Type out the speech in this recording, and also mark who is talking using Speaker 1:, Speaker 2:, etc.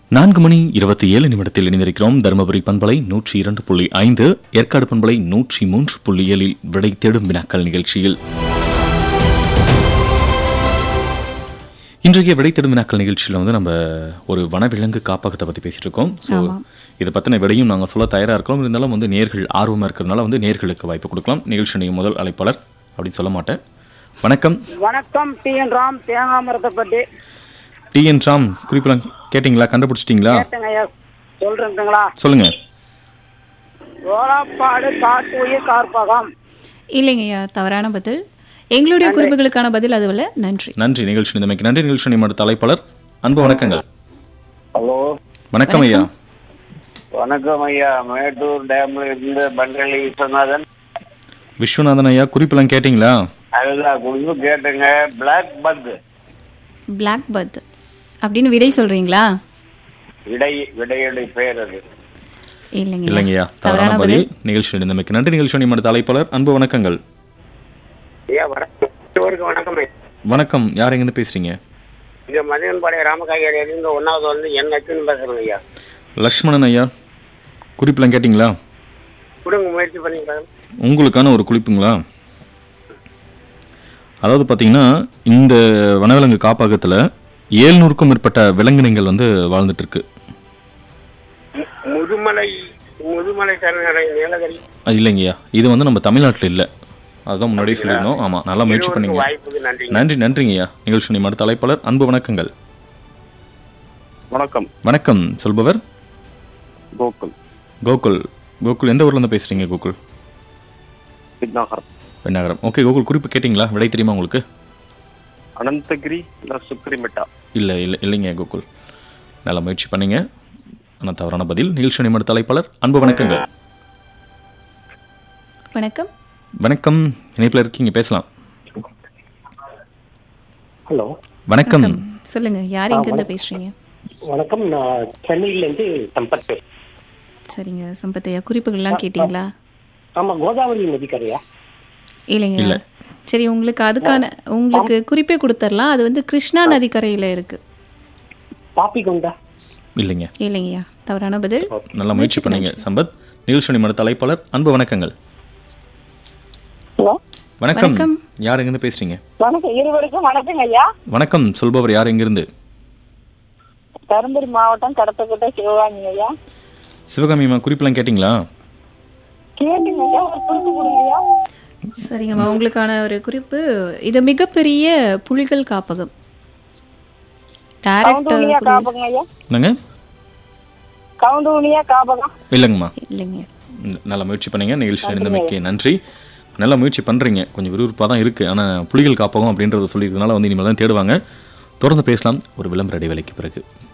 Speaker 1: நான்கு மணி இருபத்தி ஏழு நிமிடத்தில் இணைந்திருக்கிறோம் தருமபுரி பண்பலை நூற்றி இரண்டு புள்ளி ஐந்து ஏற்காடு பண்பலை நூற்றி மூன்று புள்ளி ஏழில் விடை தேடும் வினாக்கள் நிகழ்ச்சியில் இன்றைய விடை தேடும் வினாக்கள் நிகழ்ச்சியில் வந்து நம்ம ஒரு வனவிலங்கு காப்பகத்தை பற்றி பேசிட்டு இருக்கோம் ஸோ இதை பற்றின விடையும் நாங்கள் சொல்ல தயாராக இருக்கிறோம் இருந்தாலும் வந்து நேர்கள் ஆர்வமாக இருக்கிறதுனால வந்து நேர்களுக்கு வாய்ப்பு கொடுக்கலாம் நிகழ்ச்சியுடைய முதல் அழைப்பாளர் அப்படின்னு சொல்ல மாட்டேன் வணக்கம்
Speaker 2: வணக்கம் டி என் ராம் தேங்காய் மரத்தைப்பட்டி
Speaker 1: டி என் ராம் குறிப்பெல்லாம் கேட்டிங்களா கண்டுபிடிச்சிட்டிங்களா
Speaker 2: கேட்டேங்க ஐயா சொல்றேங்களா
Speaker 1: சொல்லுங்க
Speaker 2: ஓலாப்பாடு காட்டு உயிர் கார்பகம்
Speaker 3: இல்லைங்கய்யா தவறான பதில் எங்களுடைய குறிப்புகளுக்கான பதில் அதுவல்ல நன்றி
Speaker 1: நன்றி நிகழ்ச்சி நிலைமைக்கு நன்றி நிகழ்ச்சி நிமிட தலைப்பாளர் அன்பு வணக்கங்கள்
Speaker 4: ஹலோ
Speaker 1: வணக்கம் ஐயா
Speaker 4: வணக்கம் ஐயா மேட்டூர் டேம்ல இருந்து பண்டலி விஸ்வநாதன்
Speaker 1: விஸ்வநாதன் ஐயா குறிப்பெல்லாம் கேட்டிங்களா
Speaker 4: அதுதான் குடிச்சு கேட்டுங்க பிளாக் பக்
Speaker 3: பிளாக் பர்த் அப்படின்னு விடை சொல்றீங்களா
Speaker 4: விடை விடையுடைய பெயர் அது
Speaker 3: இல்லைங்க
Speaker 1: இல்லைங்கய்யா தவறான பதில் நிகழ்ச்சி நிலைமைக்கு நன்றி நிகழ்ச்சி நிமிட தலைப்பாளர் அன்பு வணக்கங்கள்
Speaker 4: ஐயா வணக்கம் வணக்கம்
Speaker 1: வணக்கம் யார் எங்கேருந்து பேசுறீங்க
Speaker 4: இங்க மதியன்பாளைய ராமகாயர் இருந்து ஒன்னாவது வந்து என் நச்சுன்னு பேசுறேங்க ஐயா
Speaker 1: லக்ஷ்மணன் ஐயா குறிப்பெல்லாம் கேட்டிங்களா
Speaker 4: கொடுங்க முயற்சி பண்ணி பாருங்க
Speaker 1: உங்களுக்கான ஒரு குறிப்புங்களா அதாவது பார்த்தீங்கன்னா இந்த வனவிலங்கு காப்பகத்தில் ஏழ்நூறுக்கும் மேற்பட்ட விலங்கினங்கள் வந்து வாழ்ந்துட்டு இருக்கு
Speaker 4: மு- முதுமலை முதுமலை சரணடை நீலகிரி
Speaker 1: அது இல்லைங்கய்யா இது வந்து நம்ம தமிழ்நாட்டில் இல்லை அதுதான் முன்னாடியே சொல்லியிருந்தோம் ஆமாம் நல்லா முயற்சி பண்ணீங்க
Speaker 4: வாய்ப்புக்கு நன்றி
Speaker 1: நன்றி நன்றிங்கய்யா நிகழ்ச்சி நிமிட தலைப்பாளர் அன்பு வணக்கங்கள்
Speaker 5: வணக்கம்
Speaker 1: வணக்கம் சொல்பவர்
Speaker 5: கோகுல்
Speaker 1: கோகுல் கோகுல் எந்த ஊர்ல இருந்து பேசுறீங்க கோகுல்
Speaker 5: விக்னாகர்
Speaker 1: பெண்ணாகரம் ஓகே கோகுல் குறிப்பு கேட்டிங்களா விடை தெரியுமா உங்களுக்கு
Speaker 5: அனந்தகிரி இல்ல சுக்ரிமெட்டா
Speaker 1: இல்லை இல்லை இல்லைங்க கோகுல் நல்லா முயற்சி பண்ணீங்க ஆனால் தவறான பதில் நிகழ்ச்சி நிமிட தலைப்பாளர் அன்பு வணக்கங்கள்
Speaker 3: வணக்கம்
Speaker 1: வணக்கம் இணைப்பில் இருக்கீங்க பேசலாம்
Speaker 6: ஹலோ
Speaker 1: வணக்கம்
Speaker 3: சொல்லுங்க யார் எங்க இருந்து பேசுறீங்க
Speaker 6: வணக்கம் நான் சென்னையிலேருந்து சம்பத் பேசுறேன்.
Speaker 3: சரிங்க சம்பத்தையா குறிப்புகள்லாம் கேட்டிங்களா
Speaker 6: ஆமா கோதாவரி நதிக்கரையா
Speaker 3: இல்லைங்க
Speaker 1: இல்ல.
Speaker 3: சரி உங்களுக்கு அதுக்கான உங்களுக்கு குறிப்பே கொடுத்துடலாம் அது வந்து கிருஷ்ணா நதிக்கரையில இருக்கு
Speaker 6: பாப்பிகொண்டா
Speaker 1: இல்லைங்க
Speaker 3: இல்லைங்கய்யா தவறான பதில்
Speaker 1: நல்லா முயற்சி பண்ணீங்க சம்பத் நிகழ்ச்சி நிமிட தலைப்பாளர் அன்பு வணக்கங்கள்
Speaker 2: ஹலோ
Speaker 1: வணக்கம்
Speaker 3: வணக்கம்.
Speaker 1: யார் எங்கேருந்து பேசுறீங்க
Speaker 2: வணக்கம் இருவருக்கும் வணக்கங்க ஐயா
Speaker 1: வணக்கம் சொல்பவர் யார் எங்கிருந்து
Speaker 2: தருமபுரி மாவட்டம் கடத்தக்கோட்டை சிவகாமி ஐயா
Speaker 1: சிவகாமிமா குறிப்பெல்லாம் கேட்டிங்களா
Speaker 2: கேட்டுங்க ஐயா ஒரு குறிப்பு கொடுங்க ஐயா
Speaker 3: சரிங்கம்மா உங்களுக்கான ஒரு குறிப்பு இது மிகப்பெரிய புலிகள் காப்பகம்
Speaker 2: கவுண்டூனியா
Speaker 3: டைரக்ட்
Speaker 2: காப்பகம் ஐயா
Speaker 1: என்னங்க
Speaker 2: கவுண்டூனியா காப்பகம்
Speaker 1: இல்லைங்கம்மா
Speaker 3: இல்லைங்க
Speaker 1: ம், நல்ல முயற்சி பண்ணீங்க நிகழ்ச்சி இருந்தமைக்கு நன்றி நல்ல முயற்சி பண்ணுறீங்க கொஞ்சம் விறுவிறுப்பாக தான் இருக்குது ஆனால் புலிகள் காப்பகம் அப்படின்றத சொல்லியிருக்கனால வந்து இனிமேல் தான் தேடுவாங்க தொடர்ந்து பேசலாம் ஒரு விளம்பர இடைவேளைக்கு பிறகு